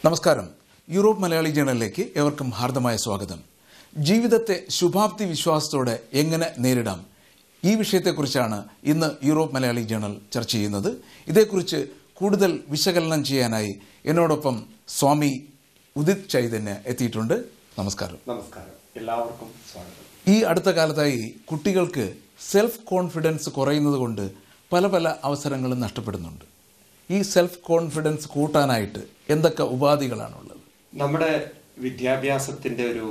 നമസ്കാരം യൂറോപ്പ് മലയാളി ജേണലിലേക്ക് ഏവർക്കും ഹാർദമായ സ്വാഗതം ജീവിതത്തെ ശുഭാപ്തി വിശ്വാസത്തോടെ എങ്ങനെ നേരിടാം ഈ വിഷയത്തെക്കുറിച്ചാണ് ഇന്ന് യൂറോപ്പ് മലയാളി ജേണൽ ചർച്ച ചെയ്യുന്നത് ഇതേക്കുറിച്ച് കൂടുതൽ വിശകലനം ചെയ്യാനായി എന്നോടൊപ്പം സ്വാമി ഉദിത് ചൈതന്യ എത്തിയിട്ടുണ്ട് നമസ്കാരം നമസ്കാരം എല്ലാവർക്കും സ്വാഗതം ഈ അടുത്ത കാലത്തായി കുട്ടികൾക്ക് സെൽഫ് കോൺഫിഡൻസ് കുറയുന്നത് കൊണ്ട് പല പല അവസരങ്ങളും നഷ്ടപ്പെടുന്നുണ്ട് ഈ സെൽഫ് കോൺഫിഡൻസ് കൂട്ടാനായിട്ട് എന്തൊക്കെ ഉപാധികളാണുള്ളത് നമ്മുടെ വിദ്യാഭ്യാസത്തിന്റെ ഒരു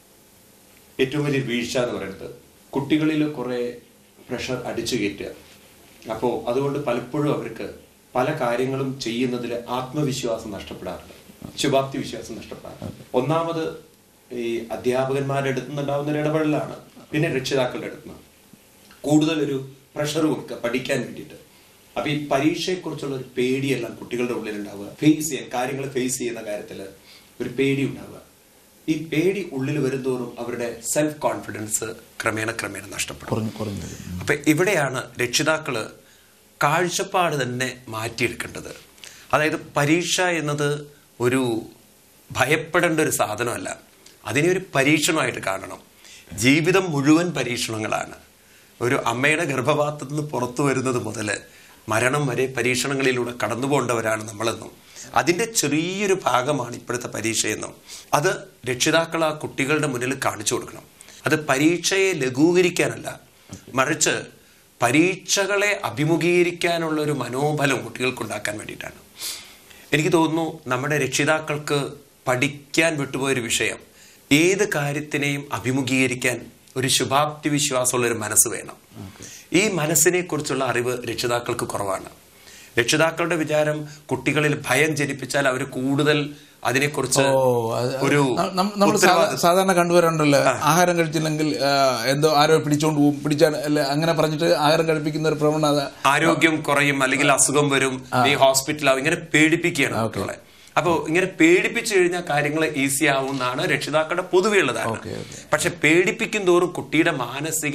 ഏറ്റവും വലിയ വീഴ്ച എന്ന് പറയുന്നത് കുട്ടികളിൽ കുറെ പ്രഷർ അടിച്ചു കയറ്റുക അപ്പോൾ അതുകൊണ്ട് പലപ്പോഴും അവർക്ക് പല കാര്യങ്ങളും ചെയ്യുന്നതിൽ ആത്മവിശ്വാസം നഷ്ടപ്പെടാറുണ്ട് ശുഭാപ്തി വിശ്വാസം നഷ്ടപ്പെടാറുണ്ട് ഒന്നാമത് ഈ അധ്യാപകന്മാരുടെ അടുത്ത് നിന്നുണ്ടാവുന്ന ഒരു ഇടപെടലാണ് പിന്നെ രക്ഷിതാക്കളുടെ അടുത്ത് നിന്ന് കൂടുതൽ ഒരു പ്രഷർ കൊടുക്കുക പഠിക്കാൻ വേണ്ടിയിട്ട് അപ്പൊ ഈ പരീക്ഷയെക്കുറിച്ചുള്ള ഒരു പേടിയെല്ലാം കുട്ടികളുടെ ഉള്ളിൽ ഉണ്ടാവുക ഫേസ് ചെയ്യാൻ കാര്യങ്ങൾ ഫേസ് ചെയ്യുന്ന കാര്യത്തിൽ ഒരു പേടി ഉണ്ടാവുക ഈ പേടി ഉള്ളിൽ വരുന്തോറും അവരുടെ സെൽഫ് കോൺഫിഡൻസ് ക്രമേണ ക്രമേണ നഷ്ടപ്പെടും കുറഞ്ഞു കുറഞ്ഞു വരും. അപ്പൊ ഇവിടെയാണ് രക്ഷിതാക്കള് കാഴ്ചപ്പാട് തന്നെ മാറ്റിയെടുക്കേണ്ടത് അതായത് പരീക്ഷ എന്നത് ഒരു ഭയപ്പെടേണ്ട ഒരു സാധനമല്ല അതിനെ ഒരു പരീക്ഷണമായിട്ട് കാണണം ജീവിതം മുഴുവൻ പരീക്ഷണങ്ങളാണ് ഒരു അമ്മയുടെ ഗർഭപാത്രത്തിൽ നിന്ന് പുറത്തു വരുന്നത് മുതൽ മരണം വരെ പരീക്ഷണങ്ങളിലൂടെ കടന്നു പോകേണ്ടവരാണ് നമ്മളെന്നും അതിൻ്റെ ചെറിയൊരു ഭാഗമാണ് ഇപ്പോഴത്തെ പരീക്ഷയെന്നും അത് രക്ഷിതാക്കൾ ആ കുട്ടികളുടെ മുന്നിൽ കാണിച്ചു കൊടുക്കണം അത് പരീക്ഷയെ ലഘൂകരിക്കാനല്ല മറിച്ച് പരീക്ഷകളെ അഭിമുഖീകരിക്കാനുള്ള ഒരു മനോബലം കുട്ടികൾക്ക് ഉണ്ടാക്കാൻ വേണ്ടിയിട്ടാണ് എനിക്ക് തോന്നുന്നു നമ്മുടെ രക്ഷിതാക്കൾക്ക് പഠിക്കാൻ വിട്ടുപോയൊരു വിഷയം ഏത് കാര്യത്തിനെയും അഭിമുഖീകരിക്കാൻ ഒരു ശുഭാപ്തി വിശ്വാസമുള്ള ഒരു മനസ്സ് വേണം ഈ മനസ്സിനെ കുറിച്ചുള്ള അറിവ് രക്ഷിതാക്കൾക്ക് കുറവാണ് രക്ഷിതാക്കളുടെ വിചാരം കുട്ടികളിൽ ഭയം ജനിപ്പിച്ചാൽ അവർ കൂടുതൽ അതിനെക്കുറിച്ച് ഓ അത് ഒരു നമ്മൾ സാധാരണ കണ്ടുവരാറുണ്ടല്ലോ ആഹാരം കഴിച്ചില്ലെങ്കിൽ ആ, എന്തോ ആരോ പിടിച്ചോണ്ട് പോകും പിടിച്ചാൽ അല്ല അങ്ങനെ പറഞ്ഞിട്ട് ആഹാരം കഴിപ്പിക്കുന്ന ഒരു പ്രവണത ആരോഗ്യം കുറയും അല്ലെങ്കിൽ അസുഖം വരും നീ ഹോസ്പിറ്റലാവും ഇങ്ങനെ പേടിപ്പിക്കുകയാണ് കുട്ടികളെ അപ്പോൾ ഇങ്ങനെ പേടിപ്പിച്ചു കഴിഞ്ഞാൽ കാര്യങ്ങൾ ഈസി ആവുമെന്നാണ് രക്ഷിതാക്കളുടെ പൊതുവെയുള്ള ധാരണ ഓക്കെ, ഓക്കെ. പക്ഷെ പേടിപ്പിക്കും തോറും കുട്ടിയുടെ മാനസിക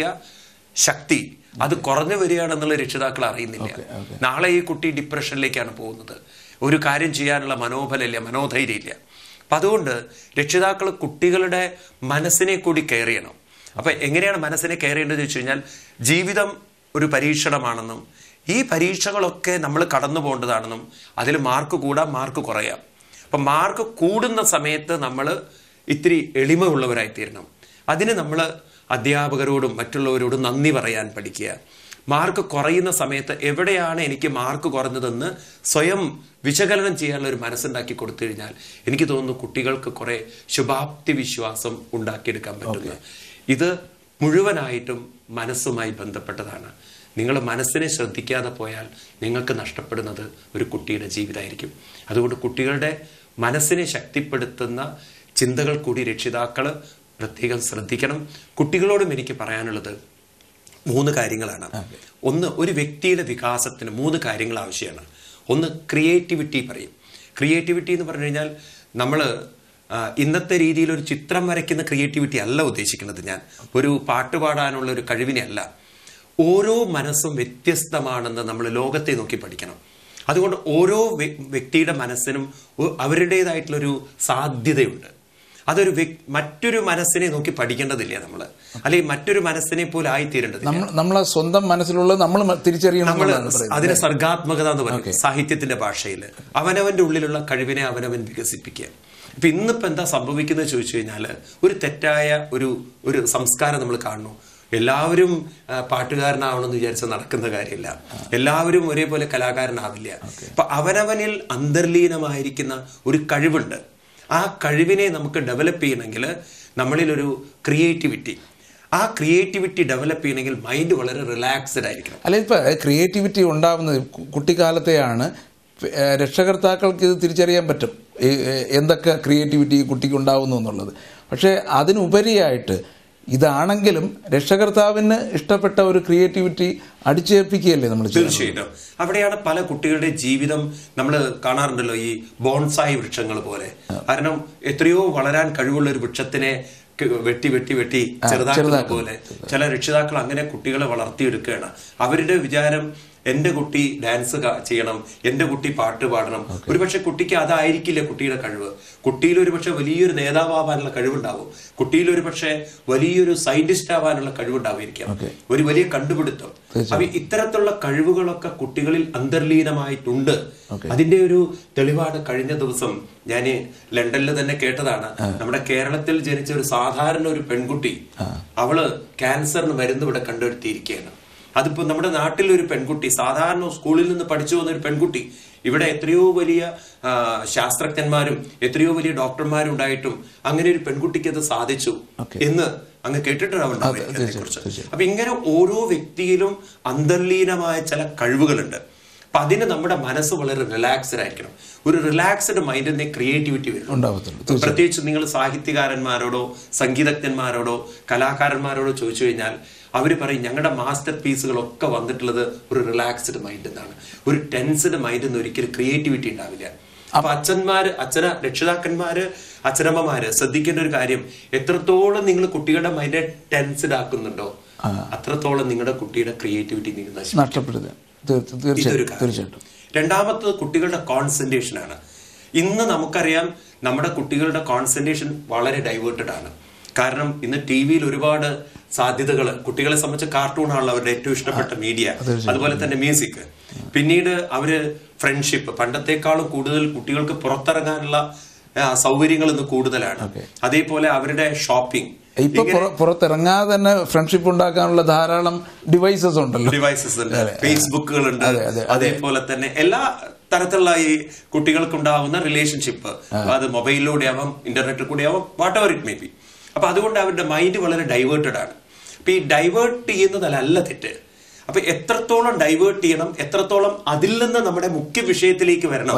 ശക്തി അത് കുറഞ്ഞു വരികയാണെന്നുള്ള രക്ഷിതാക്കൾ അറിയുന്നില്ല നാളെ ഈ കുട്ടി ഡിപ്രഷനിലേക്കാണ് പോകുന്നത് ഒരു കാര്യം ചെയ്യാനുള്ള മനോബലമില്ല മനോധൈര്യം ഇല്ല അപ്പൊ അതുകൊണ്ട് രക്ഷിതാക്കൾ കുട്ടികളുടെ മനസ്സിനെ കൂടി കെയർ ചെയ്യണം അപ്പൊ എങ്ങനെയാണ് മനസ്സിനെ കെയർ ചെയ്യേണ്ടത് വെച്ച് കഴിഞ്ഞാൽ ജീവിതം ഒരു പരീക്ഷണമാണെന്നും ഈ പരീക്ഷകളൊക്കെ നമ്മൾ കടന്നു പോകേണ്ടതാണെന്നും അതിൽ മാർക്ക് കൂടാം മാർക്ക് കുറയാം അപ്പൊ മാർക്ക് കൂടുന്ന സമയത്ത് നമ്മൾ ഇത്തിരി എളിമയുള്ളവരായി തീരണം അതിന് നമ്മൾ അധ്യാപകരോടും മറ്റുള്ളവരോടും നന്ദി പറയാൻ പഠിക്കുക മാർക്ക് കുറയുന്ന സമയത്ത് എവിടെയാണ് എനിക്ക് മാർക്ക് കുറഞ്ഞതെന്ന് സ്വയം വിശകലനം ചെയ്യാനുള്ള ഒരു മനസ്സുണ്ടാക്കി കൊടുത്തു കഴിഞ്ഞാൽ എനിക്ക് തോന്നുന്നു കുട്ടികൾക്ക് കുറെ ശുഭാപ്തി വിശ്വാസം ഉണ്ടാക്കിയെടുക്കാൻ പറ്റുന്നു ഇത് മുഴുവനായിട്ടും മനസ്സുമായി ബന്ധപ്പെട്ടതാണ് നിങ്ങൾ മനസ്സിനെ ശ്രദ്ധിക്കാതെ പോയാൽ നിങ്ങൾക്ക് നഷ്ടപ്പെടുന്നത് ഒരു കുട്ടിയുടെ ജീവിതമായിരിക്കും അതുകൊണ്ട് കുട്ടികളുടെ മനസ്സിനെ ശക്തിപ്പെടുത്തുന്ന ചിന്തകൾ കൂടി രക്ഷിതാക്കൾ പ്രത്യേകം ശ്രദ്ധിക്കണം കുട്ടികളോടും എനിക്ക് പറയാനുള്ളത് മൂന്ന് കാര്യങ്ങളാണ് ഒന്ന് ഒരു വ്യക്തിയുടെ വികാസത്തിന് മൂന്ന് കാര്യങ്ങൾ ആവശ്യമാണ് ഒന്ന് ക്രിയേറ്റിവിറ്റി പറയും ക്രിയേറ്റിവിറ്റി എന്ന് പറഞ്ഞു കഴിഞ്ഞാൽ നമ്മൾ ഇന്നത്തെ രീതിയിൽ ഒരു ചിത്രം വരയ്ക്കുന്ന ക്രിയേറ്റിവിറ്റി അല്ല ഉദ്ദേശിക്കുന്നത് ഞാൻ ഒരു പാട്ട് പാടാനുള്ള ഒരു കഴിവിനെ അല്ല ഓരോ മനസ്സും വ്യത്യസ്തമാണെന്ന് നമ്മൾ ലോകത്തെ നോക്കി പഠിക്കണം അതുകൊണ്ട് ഓരോ വ്യ- വ്യക്തിയുടെ മനസ്സിനും ഒ- അവരുടേതായിട്ടുള്ളൊരു സാധ്യതയുണ്ട് അതൊരു വ്യക്- മറ്റൊരു മനസ്സിനെ നോക്കി പഠിക്കേണ്ടതില്ല നമ്മൾ അല്ലെങ്കിൽ മറ്റൊരു മനസ്സിനെ പോലെ ആയിത്തീരേണ്ടതില്ല നമ്മൾ നമ്മളെ സ്വന്തം മനസ്സിലുള്ളത് നമ്മൾ തിരിച്ചറിയണം നമ്മൾ എന്നുള്ളതാണ് പറയുന്നത്. അതിനെ സർഗാത്മകത എന്ന് പറയും സാഹിത്യത്തിന്റെ ഭാഷയിൽ അവനവന്റെ ഉള്ളിലുള്ള കഴിവിനെ അവനവൻ വികസിപ്പിക്കുക ഇപ്പൊ ഇന്നിപ്പോ എന്താ സംഭവിക്കുന്നത് ചോദിച്ചു കഴിഞ്ഞാൽ ഒരു തെറ്റായ ഒരു ഒരു സംസ്കാരം നമ്മൾ കാണുന്നു എല്ലാവരും ആ, പാട്ടുകാരനാവണമെന്ന് വിചാരിച്ച് നടക്കുന്ന കാര്യമില്ല എല്ലാവരും ഒരേപോലെ കലാകാരനാവില്ല അപ്പൊ അവനവനിൽ അന്തർലീനമായിരിക്കുന്ന ഒരു കഴിവുണ്ട് ആ കഴിവിനെ നമുക്ക് ഡെവലപ്പ് ചെയ്യണമെങ്കിൽ നമ്മളിൽ ഒരു ക്രിയേറ്റിവിറ്റി ആ ക്രിയേറ്റിവിറ്റി ഡെവലപ്പ് ചെയ്യണമെങ്കിൽ മൈൻഡ് വളരെ റിലാക്സ്ഡ് ആയിരിക്കണം അല്ല ഇപ്പൊ ക്രിയേറ്റിവിറ്റി ഉണ്ടാവുന്നത് കു- കുട്ടിക്കാലത്തെയാണ് ഏഹ് രക്ഷകർത്താക്കൾക്ക് ഇത് തിരിച്ചറിയാൻ പറ്റും ഈ- ഏഹ് എന്തൊക്കെ ക്രിയേറ്റിവിറ്റി ഈ കുട്ടിക്ക് ഉണ്ടാവുന്നു എന്നുള്ളത് പക്ഷേ അതിനുപരിയായിട്ട് ഇതാണെങ്കിലും രക്ഷകർത്താവിന് ഇഷ്ടപ്പെട്ട ഒരു ക്രിയേറ്റിവിറ്റി അടിച്ചേൽപ്പിക്കുകയല്ലേ നമ്മൾ ചെയ്യുന്നത് തീർച്ചയായിട്ടും അവിടെയാണ് പല കുട്ടികളുടെ ജീവിതം നമ്മൾ കാണാറുണ്ടല്ലോ ഈ ബോൺസായി വൃക്ഷങ്ങൾ പോലെ കാരണം എത്രയോ വളരാൻ കഴിവുള്ള ഒരു വൃക്ഷത്തിനെ ക- വെട്ടി വെട്ടി വെട്ടി ചെറുതാക്കുന്ന പോലെ ചില രക്ഷിതാക്കൾ അങ്ങനെ കുട്ടികളെ വളർത്തിയെടുക്കുകയാണ് അവരുടെ വിചാരം എന്റെ കുട്ടി ഡാൻസ് ക- ചെയ്യണം എന്റെ കുട്ടി പാട്ട് പാടണം ഒരുപക്ഷെ കുട്ടിക്ക് അതായിരിക്കില്ല കുട്ടിയുടെ കഴിവ് കുട്ടിയിൽ ഒരുപക്ഷെ വലിയൊരു നേതാവാകാനുള്ള കഴിവുണ്ടാവും കുട്ടിയിൽ ഒരുപക്ഷെ വലിയൊരു സയന്റിസ്റ്റ് ആവാനുള്ള കഴിവുണ്ടാവുമായിരിക്കാം Okay. ഒരു വലിയ കണ്ടുപിടുത്തം അപ്പൊ ഇത്തരത്തിലുള്ള കഴിവുകളൊക്കെ കുട്ടികളിൽ അന്തർലീനമായിട്ടുണ്ട് Okay. അതിന്റെ ഒരു തെളിവാണ് കഴിഞ്ഞ ദിവസം ഞാൻ ലണ്ടനിൽ തന്നെ കേട്ടതാണ് നമ്മുടെ കേരളത്തിൽ ജനിച്ച ഒരു സാധാരണ ഒരു പെൺകുട്ടി അവള് ക്യാൻസറിന് മരുന്ന് ഇവിടെ കണ്ടെടുത്തിയിരിക്കുകയാണ് അതിപ്പോ നമ്മുടെ നാട്ടിൽ ഒരു പെൺകുട്ടി സാധാരണ സ്കൂളിൽ നിന്ന് പഠിച്ചു വന്ന ഒരു പെൺകുട്ടി ഇവിടെ എത്രയോ വലിയ ആ, ശാസ്ത്രജ്ഞന്മാരും എത്രയോ വലിയ ഡോക്ടർമാരും ഉണ്ടായിട്ടും അങ്ങനെ ഒരു പെൺകുട്ടിക്ക് അത് സാധിച്ചു Okay. എന്ന് അങ്ങ് കേട്ടിട്ടുണ്ടാവുണ്ടാവും അതെ, ഇതിനെ തീർച്ചയായും, കുറിച്ച് തീർച്ചയായും. അപ്പൊ ഇങ്ങനെ ഓരോ വ്യക്തിയിലും അന്തർലീനമായ ചില കഴിവുകളുണ്ട് അപ്പൊ അതിന് നമ്മുടെ മനസ്സ് വളരെ റിലാക്സ്ഡ് ആയിരിക്കണം ഒരു റിലാക്സ്ഡ് മൈൻഡിന്റെ ക്രിയേറ്റിവിറ്റി വരും ഉണ്ടാവത്തുള്ളൂ തീർച്ചയായും പ്രത്യേകിച്ച് നിങ്ങൾ സാഹിത്യകാരന്മാരോടോ സംഗീതജ്ഞന്മാരോടോ കലാകാരന്മാരോടോ ചോദിച്ചു കഴിഞ്ഞാൽ അവർ പറയും ഞങ്ങളുടെ മാസ്റ്റർ പീസുകളൊക്കെ വന്നിട്ടുള്ളത് ഒരു റിലാക്സ്ഡ് മൈൻഡ് എന്നാണ് ഒരു ടെൻസ്ഡ് മൈൻഡിൽ നിന്ന് ഒരിക്കലും ക്രിയേറ്റിവിറ്റി ഉണ്ടാവില്ല അപ്പൊ അച്ഛന്മാര് അച്ഛന രക്ഷിതാക്കന്മാര് അച്ഛനമ്മമാര് ശ്രദ്ധിക്കേണ്ട ഒരു കാര്യം എത്രത്തോളം നിങ്ങൾ കുട്ടികളുടെ മൈൻഡ് ടെൻസ്ഡ് ആക്കുന്നുണ്ടോ അത്രത്തോളം നിങ്ങളുടെ കുട്ടിയുടെ ക്രിയേറ്റിവിറ്റി നിങ്ങൾ നശിപ്പിക്കും നഷ്ടപ്പെടുക തീർ- ഇതൊരു തീർച്ചയായിട്ടും കാര്യം. തീർച്ചയായിട്ടും രണ്ടാമത്തത് കുട്ടികളുടെ കോൺസെൻട്രേഷൻ ആണ് ഇന്ന് നമുക്കറിയാം നമ്മുടെ കുട്ടികളുടെ കോൺസെൻട്രേഷൻ വളരെ ഡൈവേർട്ടഡ് ആണ് കാരണം ഇന്ന് ടി വിയിൽ ഒരുപാട് സാധ്യതകൾ കുട്ടികളെ സംബന്ധിച്ച് കാർട്ടൂൺ ആണല്ലോ അവരുടെ ഏറ്റവും ഇഷ്ടപ്പെട്ട മീഡിയ അതുപോലെ തന്നെ മ്യൂസിക് പിന്നീട് അവര് ഫ്രണ്ട്ഷിപ്പ് പണ്ടത്തെക്കാളും കൂടുതൽ കുട്ടികൾക്ക് പുറത്തിറങ്ങാനുള്ള സൗകര്യങ്ങൾ ഇന്ന് കൂടുതലാണ് അതേപോലെ അവരുടെ ഷോപ്പിംഗ് ഇപ്പൊ പുറ- പുറത്തിറങ്ങാതെ തന്നെ ഫ്രണ്ട്ഷിപ്പ് ഉണ്ടാക്കാനുള്ള ധാരാളം ഡിവൈസസ് ഉണ്ടല്ലോ ഡിവൈസസ് ഉണ്ട് ഫേസ്ബുക്കുകളുണ്ട് അതെ, അതെ, അതേപോലെ തന്നെ എല്ലാ തരത്തിലുള്ള ഈ കുട്ടികൾക്കുണ്ടാവുന്ന റിലേഷൻഷിപ്പ് അത് മൊബൈലിലൂടെ ആവാം ഇന്റർനെറ്റിൽ കൂടെ ആവാം whatever it may be അപ്പൊ അതുകൊണ്ട് അവരുടെ മൈൻഡ് വളരെ ഡൈവേർട്ടഡ് ആണ് അപ്പൊ ഈ ഡൈവേർട്ട് ചെയ്യുന്നതല്ല തെറ്റ് അപ്പൊ എത്രത്തോളം ഡൈവേർട്ട് ചെയ്യണം എത്രത്തോളം അതിൽ നിന്ന് നമ്മുടെ മുഖ്യ വിഷയത്തിലേക്ക് വരണം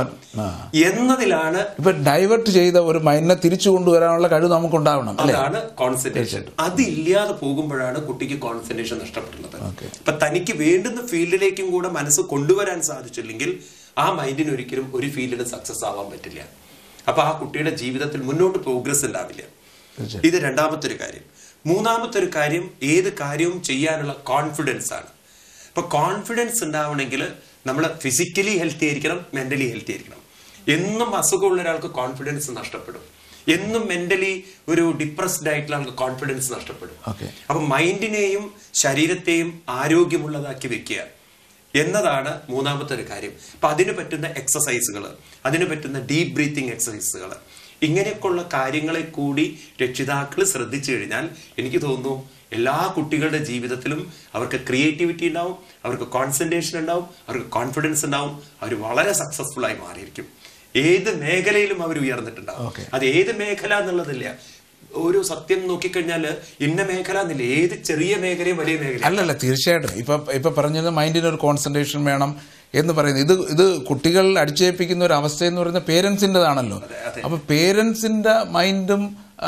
എന്നതിലാണ് ഇപ്പൊ ഡൈവേർട്ട് ചെയ്ത ഒരു മൈൻഡിനെ തിരിച്ചു കൊണ്ടുവരാനുള്ള കഴിവ് നമുക്ക് ഉണ്ടാവണം അല്ലെ അതാണ് കോൺസെൻട്രേഷൻ അതില്ലാതെ പോകുമ്പോഴാണ് കുട്ടിക്ക് കോൺസെൻട്രേഷൻ നഷ്ടപ്പെടുന്നത് Okay. അപ്പൊ തനിക്ക് വേണ്ടുന്ന ഫീൽഡിലേക്കും കൂടെ മനസ്സ് കൊണ്ടുവരാൻ സാധിച്ചില്ലെങ്കിൽ ആ മൈൻഡിന് ഒരിക്കലും ഒരു ഫീൽഡിൽ സക്സസ് ആവാൻ പറ്റില്ല അപ്പൊ ആ കുട്ടിയുടെ ജീവിതത്തിൽ മുന്നോട്ട് പ്രോഗ്രസ് ഉണ്ടാവില്ല തീർച്ചയായും. ഇത് രണ്ടാമത്തെ ഒരു കാര്യം മൂന്നാമത്തെ ഒരു കാര്യം ഏത് കാര്യവും ചെയ്യാനുള്ള കോൺഫിഡൻസ് ആണ് അപ്പൊ കോൺഫിഡൻസ് ഉണ്ടാവണമെങ്കിൽ നമ്മൾ ഫിസിക്കലി ഹെൽത്തി ആയിരിക്കണം മെന്റലി ഹെൽത്തി ആയിരിക്കണം എന്നും അസുഖമുള്ള ഒരാൾക്ക് കോൺഫിഡൻസ് നഷ്ടപ്പെടും എന്നും മെന്റലി ഒരു ഡിപ്രസ്ഡ് ആയിട്ടുള്ള ആൾക്ക് കോൺഫിഡൻസ് നഷ്ടപ്പെടും ഓക്കെ അപ്പൊ മൈൻഡിനെയും ശരീരത്തെയും ആരോഗ്യമുള്ളതാക്കി വെക്കുക എന്നതാണ് മൂന്നാമത്തെ ഒരു കാര്യം അപ്പൊ അതിന് പറ്റുന്ന എക്സസൈസുകൾ അതിന് പറ്റുന്ന ഡീപ് ബ്രീത്തിങ് എക്സസൈസുകൾ ഇങ്ങനെയൊക്കെയുള്ള കാര്യങ്ങളെ കൂടി രക്ഷിതാക്കൾ ശ്രദ്ധിച്ചു കഴിഞ്ഞാൽ എനിക്ക് തോന്നുന്നു എല്ലാ കുട്ടികളുടെ ജീവിതത്തിലും അവർക്ക് ക്രിയേറ്റിവിറ്റി ഉണ്ടാവും അവർക്ക് കോൺസെൻട്രേഷൻ ഉണ്ടാവും അവർക്ക് കോൺഫിഡൻസ് ഉണ്ടാവും അവർ വളരെ സക്സസ്ഫുൾ ആയി മാറിയിരിക്കും ഏത് മേഖലയിലും അവർ ഉയർന്നിട്ടുണ്ടാവും Okay. അത് ഏത് മേഖല എന്നുള്ളതില്ല ഒരു സത്യം നോക്കിക്കഴിഞ്ഞാൽ ഇന്ന മേഖല എന്നില്ല ഏത് ചെറിയ മേഖലയും വലിയ മേഖലയും അല്ലല്ല തീർച്ചയായിട്ടും ഇപ്പൊ ഇപ്പൊ പറഞ്ഞത് മൈൻഡിന് ഒരു കോൺസെൻട്രേഷൻ വേണം എന്ന് പറയുന്നത് ഇത് ഇത് കുട്ടികൾ അടിച്ചേൽപ്പിക്കുന്ന ഒരു അവസ്ഥ എന്ന് പറയുന്നത് പേരൻസിൻ്റെതാണല്ലോ അതെ. അപ്പൊ പേരൻസിന്റെ മൈൻഡും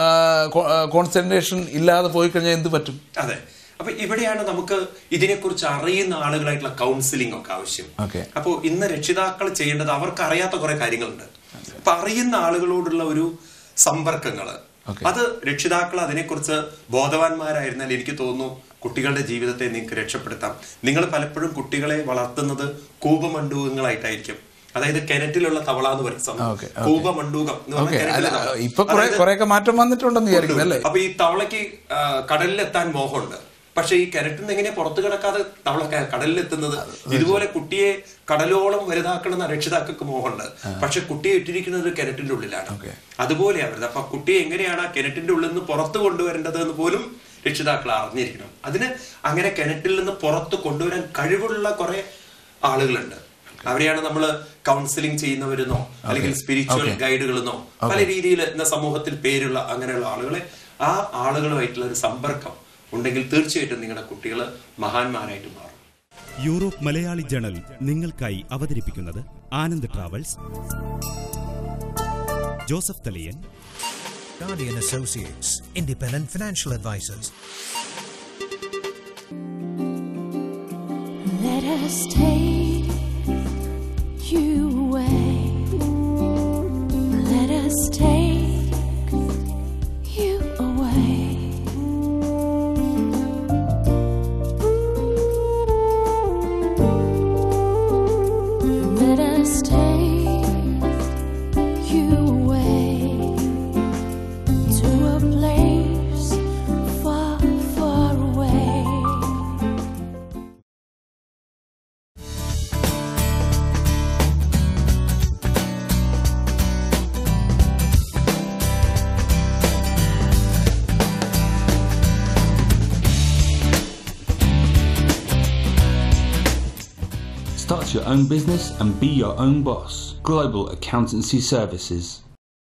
കോൺസെൻട്രേഷൻ ഇല്ലാതെ പോയി കഴിഞ്ഞാൽ എന്ത് പറ്റും അതെ അപ്പൊ ഇവിടെയാണ് നമുക്ക് ഇതിനെക്കുറിച്ച് അറിയുന്ന ആളുകളായിട്ടുള്ള കൗൺസിലിംഗ് ഒക്കെ ആവശ്യം ഓക്കെ അപ്പോൾ ഇന്ന് രക്ഷിതാക്കൾ ചെയ്യേണ്ടത് അവർക്ക് അറിയാത്ത കുറെ കാര്യങ്ങളുണ്ട് അപ്പൊ അറിയുന്ന ആളുകളോടുള്ള ഒരു സമ്പർക്കങ്ങള് Okay. അത് രക്ഷിതാക്കൾ അതിനെക്കുറിച്ച് ബോധവാന്മാരായിരുന്നാൽ എനിക്ക് തോന്നുന്നു കുട്ടികളുടെ ജീവിതത്തെ നിങ്ങൾക്ക് രക്ഷപ്പെടുത്താം നിങ്ങൾ പലപ്പോഴും കുട്ടികളെ വളർത്തുന്നത് കൂപമണ്ഡൂകങ്ങളായിട്ടായിരിക്കും അതായത് കിണറ്റിലുള്ള തവള എന്ന് പറയും സംഭവം. Okay, കൂപമണ്ഡൂകം എന്ന് പറഞ്ഞാൽ ഓക്കെ കിണറ്റിലെ തവള. ഇപ്പൊ കുറെ അതായത് കുറെയൊക്കെ മാറ്റം വന്നിട്ടുണ്ടെന്ന് വിചാരിക്കുന്നു അല്ലേ അപ്പൊ ഈ തവളയ്ക്ക് ആ, കടലിലെത്താൻ മോഹമുണ്ട് പക്ഷെ ഈ കിണറ്റിൽ നിന്ന് എങ്ങനെ പുറത്തു കിടക്കാതെ തവള ക- കടലിലെത്തുന്നത് ഇതുപോലെ കുട്ടിയെ കടലോളം വലുതാക്കണമെന്ന രക്ഷിതാക്കൾക്ക് മോഹമുണ്ട് പക്ഷെ കുട്ടിയെ ഇട്ടിരിക്കുന്നത് ഒരു കിണറ്റിന്റെ ഉള്ളിലാണ് Okay. അതുപോലെ അവരുത് അപ്പൊ കുട്ടിയെ എങ്ങനെയാണ് ആ കിണറ്റിന്റെ ഉള്ളിൽ നിന്ന് പുറത്തു കൊണ്ടുവരേണ്ടത് എന്ന് പോലും രക്ഷിതാക്കൾ അറിഞ്ഞിരിക്കണം അതിന് അങ്ങനെ കിണറ്റിൽ നിന്ന് പുറത്ത് കൊണ്ടുവരാൻ കഴിവുള്ള കുറെ ആളുകളുണ്ട് അവരെയാണ് നമ്മൾ കൗൺസിലിംഗ് ചെയ്യുന്നവരെന്നോ അല്ലെങ്കിൽ സ്പിരിച്വൽ ഗൈഡുകളെന്നോ പല രീതിയിൽ ഇന്ന സമൂഹത്തിൽ പേരുള്ള അങ്ങനെയുള്ള ആളുകളെ ആ ആളുകളുമായിട്ടുള്ള ഒരു സമ്പർക്കം ഉണ്ടെങ്കിൽ തീർച്ചയായിട്ടും നിങ്ങളുടെ കുട്ടികൾ മഹാന്മാരായിട്ട് മാറും യൂറോപ്പ് മലയാളി ജേണൽ നിങ്ങൾക്കായി അവതരിപ്പിക്കുന്നത് Anand travels Joseph Thaliyan Guardian Associates, independent financial advisors. Let us take you away. Let us take you away. must take you away to a place far, far away. Start your own business and be your own boss. Global Accountancy Services.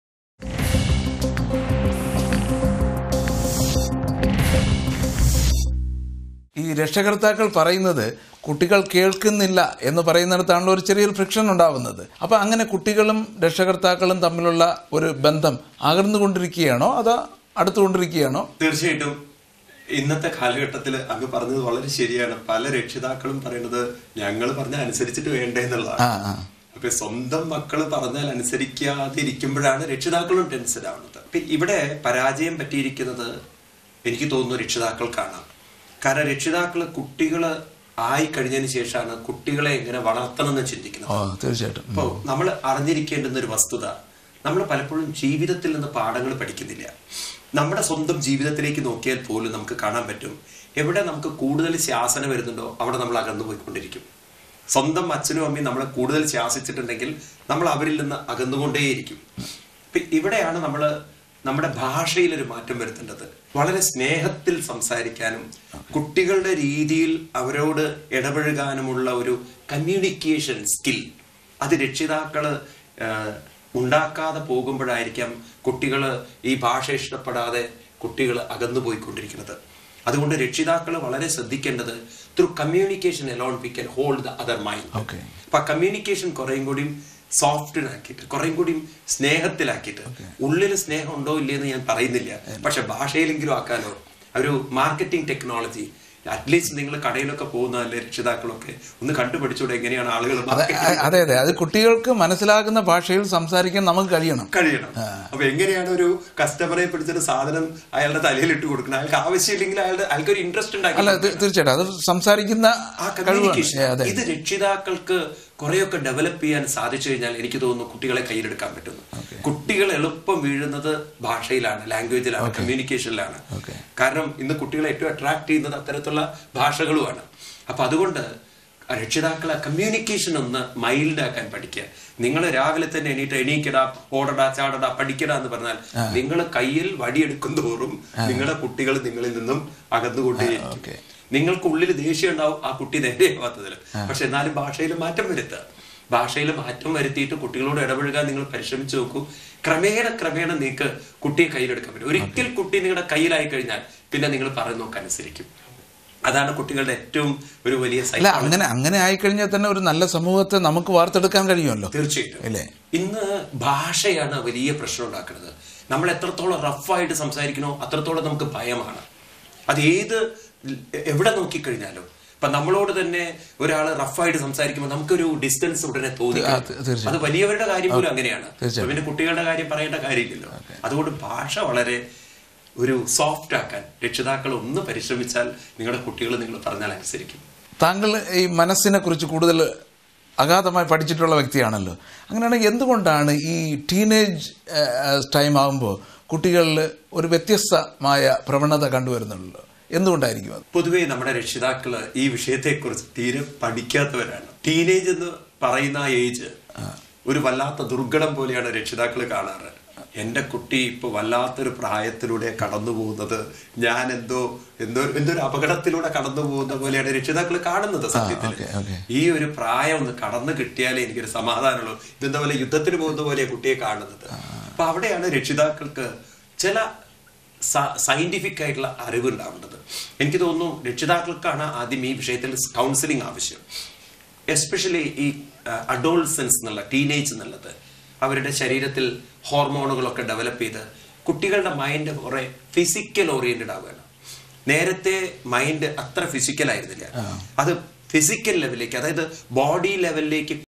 ഈ രക്ഷകർത്താക്കൾ പറയുന്നത് കുട്ടികൾ കേൾക്കുന്നില്ല എന്ന് പറയുന്നിടത്താണല്ലോ ഒരു ചെറിയൊരു friction ഉണ്ടാവുന്നത് അപ്പോൾ അങ്ങനെ കുട്ടികളും രക്ഷകർത്താക്കളും തമ്മിലുള്ള ഒരു ബന്ധം അകർന്നുകൊണ്ടിരിക്കുകയാണോ അതോ അടുത്തുകൊണ്ടിരിക്കുകയാണോ തീർച്ചയായിട്ടും ഇന്നത്തെ കാലഘട്ടത്തിൽ അങ്ങ് പറഞ്ഞത് വളരെ ശരിയാണ് പല രക്ഷിതാക്കളും പറയുന്നത് ഞങ്ങൾ പറഞ്ഞ അനുസരിച്ചിട്ട് വേണ്ടേ എന്നുള്ളതാണ് ആ ആ അപ്പൊ സ്വന്തം മക്കള് പറഞ്ഞാൽ അനുസരിക്കാതിരിക്കുമ്പോഴാണ് രക്ഷിതാക്കളും ടെൻഷൻ ആവുന്നത് അപ്പൊ ഇവിടെ പരാജയം പറ്റിയിരിക്കുന്നത് എനിക്ക് തോന്നുന്നു രക്ഷിതാക്കൾക്കാണ് കാരണം രക്ഷിതാക്കള് കുട്ടികള് ആയി കഴിഞ്ഞതിന് ശേഷമാണ് കുട്ടികളെ എങ്ങനെ വളർത്തണം എന്ന് ചിന്തിക്കുന്നത് ഓ തീർച്ചയായിട്ടും ഉം. അപ്പോൾ നമ്മൾ അറിഞ്ഞിരിക്കേണ്ടുന്ന ഒരു വസ്തുത നമ്മൾ പലപ്പോഴും ജീവിതത്തിൽ നിന്ന് പാഠങ്ങൾ പഠിക്കുന്നില്ല നമ്മുടെ സ്വന്തം ജീവിതത്തിലേക്ക് നോക്കിയാൽ പോലും നമുക്ക് കാണാൻ പറ്റും എവിടെ നമുക്ക് കൂടുതൽ ശാസന വരുന്നുണ്ടോ അവിടെ നമ്മൾ അകന്നു പോയിക്കൊണ്ടിരിക്കും സ്വന്തം അച്ഛനും അമ്മയും നമ്മളെ കൂടുതൽ ശാസിച്ചിട്ടുണ്ടെങ്കിൽ നമ്മൾ അവരിൽ നിന്ന് അകന്നുകൊണ്ടേയിരിക്കും ഇപ്പൊ ഇവിടെയാണ് നമ്മൾ നമ്മുടെ ഭാഷയിൽ ഒരു മാറ്റം വരുത്തേണ്ടത് വളരെ സ്നേഹത്തിൽ സംസാരിക്കാനും കുട്ടികളുടെ രീതിയിൽ അവരോട് ഇടപഴകാനുമുള്ള ഒരു കമ്മ്യൂണിക്കേഷൻ സ്കിൽ അത് രക്ഷിതാക്കള് ആഹ്, ഉണ്ടാക്കാതെ പോകുമ്പോഴായിരിക്കാം കുട്ടികൾ ഈ ഭാഷ ഇഷ്ടപ്പെടാതെ കുട്ടികൾ അകന്നു പോയിക്കൊണ്ടിരിക്കുന്നത് അതുകൊണ്ട് രക്ഷിതാക്കൾ വളരെ ശ്രദ്ധിക്കേണ്ടത് through communication alone we can hold the other mind Okay. അപ്പൊ ആ കമ്മ്യൂണിക്കേഷൻ കുറേയും കൂടിയും സോഫ്റ്റിനാക്കിയിട്ട് കുറേയും കൂടിയും സ്നേഹത്തിലാക്കിയിട്ട് ഉള്ളിൽ സ്നേഹം ഉണ്ടോ ഇല്ലയെന്ന് ഞാൻ പറയുന്നില്ല പക്ഷെ ഭാഷയിലെങ്കിലും ആക്കാലോ ഒരു മാർക്കറ്റിംഗ് ടെക്നോളജി അറ്റ്ലീസ്റ്റ് നിങ്ങൾ കടയിലൊക്കെ പോകുന്നതല്ലേ രക്ഷിതാക്കളൊക്കെ ഒന്ന് കണ്ടുപിടിച്ചൂടെ എങ്ങനെയാണ് ആളുകൾ അതെ marketing അതെ അതെ അത് കുട്ടികൾക്ക് മനസ്സിലാകുന്ന ഭാഷയിൽ സംസാരിക്കാൻ നമുക്ക് കഴിയണം കഴിയണം അപ്പൊ എങ്ങനെയാണ് ഒരു കസ്റ്റമറെ പിടിച്ചൊരു സാധനം അയാളുടെ തലയിൽ ഇട്ട് കൊടുക്കുന്നത് അയാൾക്ക് ആവശ്യമില്ലെങ്കിൽ അയാളുടെ അയാൾക്ക് ഒരു ഇൻട്രസ്റ്റ് അല്ല ഉണ്ടാക്കി തീ- തീർച്ചയായിട്ടും അത് സംസാരിക്കുന്ന ആ കഴിവാണ് കമ്മ്യൂണിക്കേഷൻ ഏ, അതെ ഇത് രക്ഷിതാക്കൾക്ക് കുറെയൊക്കെ ഡെവലപ്പ് ചെയ്യാൻ സാധിച്ചു കഴിഞ്ഞാൽ എനിക്ക് തോന്നുന്നു കുട്ടികളെ കയ്യിലെടുക്കാൻ പറ്റുന്നു കുട്ടികൾ എളുപ്പം വീഴുന്നത് ഭാഷയിലാണ് ലാംഗ്വേജിലാണ് കമ്മ്യൂണിക്കേഷനിലാണ് Okay. കാരണം ഇന്ന് കുട്ടികളെ ഏറ്റവും അട്രാക്ട് ചെയ്യുന്നത് അത്തരത്തിലുള്ള ഭാഷകളുമാണ് അപ്പൊ അതുകൊണ്ട് രക്ഷിതാക്കളെ കമ്മ്യൂണിക്കേഷൻ ഒന്ന് മൈൽഡ് ആക്കാൻ പഠിക്കുക നിങ്ങൾ രാവിലെ തന്നെ എണീറ്റ് എണീക്കടാ ഓടടാ ചാടടാ പഠിക്കടാ എന്ന് പറഞ്ഞാൽ നിങ്ങൾ കയ്യിൽ വടിയെടുക്കും തോറും നിങ്ങളുടെ കുട്ടികൾ നിങ്ങളിൽ നിന്നും അകന്നുകൊണ്ടേയിരിക്കും ഓക്കെ നിങ്ങൾക്ക് ഉള്ളിൽ ദേഷ്യം ഉണ്ടാവും ആ കുട്ടി നേരെയാവാത്തതിൽ പക്ഷെ എന്നാലും ഭാഷയിൽ മാറ്റം വരുത്തുക ഭാഷയിൽ മാറ്റം വരുത്തിയിട്ട് കുട്ടികളോട് ഇടപഴകാൻ നിങ്ങൾ പരിശ്രമിച്ചു നോക്കൂ ക്രമേണ ക്രമേണ നിങ്ങൾക്ക് കുട്ടിയെ കയ്യിലെടുക്കാൻ പറ്റും ഒരിക്കൽ കുട്ടി നിങ്ങളുടെ കയ്യിലായി കഴിഞ്ഞാൽ പിന്നെ നിങ്ങൾ പറയുന്ന നോക്ക് അനുസരിക്കും അതാണ് കുട്ടികളുടെ ഏറ്റവും ഒരു വലിയ അല്ല psychology. അങ്ങനെ അങ്ങനെ ആയിക്കഴിഞ്ഞാൽ തന്നെ ഒരു നല്ല സമൂഹത്തെ നമുക്ക് വാർത്തെടുക്കാൻ കഴിയുമല്ലോ തീർച്ചയായിട്ടും ഇല്ലേ? ഇന്ന് ഭാഷയാണ് വലിയ പ്രശ്നം ഉണ്ടാക്കുന്നത് നമ്മൾ എത്രത്തോളം റഫായിട്ട് സംസാരിക്കണോ അത്രത്തോളം നമുക്ക് ഭയമാണ് അത് ഏത് എവിടെ നോക്കിക്കഴിഞ്ഞാലും ഇപ്പൊ നമ്മളോട് തന്നെ ഒരാൾ റഫായിട്ട് സംസാരിക്കുമ്പോൾ നമുക്കൊരു ഡിസ്റ്റൻസ് ഉടനെ തോന്നി ആ, തീ- തീർച്ചയായും. അത് വലിയവരുടെ കാര്യം പോലും അങ്ങനെയാണ് തീർച്ചയായും. പിന്നെ കുട്ടികളുടെ കാര്യം പറയേണ്ട കാര്യമില്ലല്ലോ അതുകൊണ്ട് ഭാഷ വളരെ ഒരു സോഫ്റ്റ് ആക്കാൻ രക്ഷിതാക്കൾ ഒന്ന് പരിശ്രമിച്ചാൽ നിങ്ങളുടെ കുട്ടികൾ നിങ്ങൾ പറഞ്ഞാൽ അനുസരിക്കും താങ്കൾ ഈ മനസ്സിനെ കുറിച്ച് കൂടുതൽ അഗാധമായി പഠിച്ചിട്ടുള്ള വ്യക്തിയാണല്ലോ അങ്ങനെയാണെങ്കിൽ എന്തുകൊണ്ടാണ് ഈ ടീനേജ് ടൈം ആകുമ്പോൾ കുട്ടികളിൽ ഒരു വ്യത്യസ്തമായ പ്രവണത കണ്ടുവരുന്നുള്ളൂ എന്തുകൊണ്ടായിരിക്കും അത് പൊതുവേ നമ്മുടെ രക്ഷിതാക്കള് ഈ വിഷയത്തെക്കുറിച്ച് തീരെ പഠിക്കാത്തവരാണ് ടീനേജ് എന്ന് പറയുന്ന ആ ഏജ് ഒരു വല്ലാത്ത ദുർഘടം പോലെയാണ് രക്ഷിതാക്കൾ കാണാറ് എന്റെ കുട്ടി ഇപ്പൊ വല്ലാത്തൊരു പ്രായത്തിലൂടെ കടന്നു പോകുന്നത് ഞാൻ എന്തോ എന്തോ എന്തോ ഒരു അപകടത്തിലൂടെ കടന്നു പോകുന്ന പോലെയാണ് രക്ഷിതാക്കൾ കാണുന്നത് സത്യത്തിൽ ഓക്കേ, ഓക്കേ. ഈ ഒരു പ്രായം ഒന്ന് കടന്നു കിട്ടിയാലേ എനിക്കൊരു സമാധാനമുള്ളൂ ഇതെന്താ പോലെ യുദ്ധത്തിന് പോകുന്ന പോലെ കുട്ടിയെ കാണുന്നത് അപ്പൊ അവിടെയാണ് രക്ഷിതാക്കൾക്ക് ചില സയന്റിഫിക് ആയിട്ടുള്ള അറിവ് ഉണ്ടാവേണ്ടത് എനിക്ക് തോന്നുന്നു രക്ഷിതാക്കൾക്കാണ് ആദ്യം ഈ വിഷയത്തിൽ കൗൺസിലിംഗ് ആവശ്യം എസ്പെഷ്യലി ഈ അഡോൾസൻസ് എന്നുള്ള ടീനേജ് എന്നുള്ളത് അവരുടെ ശരീരത്തിൽ ഹോർമോണുകളൊക്കെ ഡെവലപ്പ് ചെയ്ത് കുട്ടികളുടെ മൈൻഡ് കുറെ ഫിസിക്കൽ ഓറിയന്റഡ് ആവുകയാണ് നേരത്തെ മൈൻഡ് അത്ര ഫിസിക്കൽ ആയിരുന്നില്ല അത് ഫിസിക്കൽ ലെവലിലേക്ക് അതായത് ബോഡി ലെവലിലേക്ക്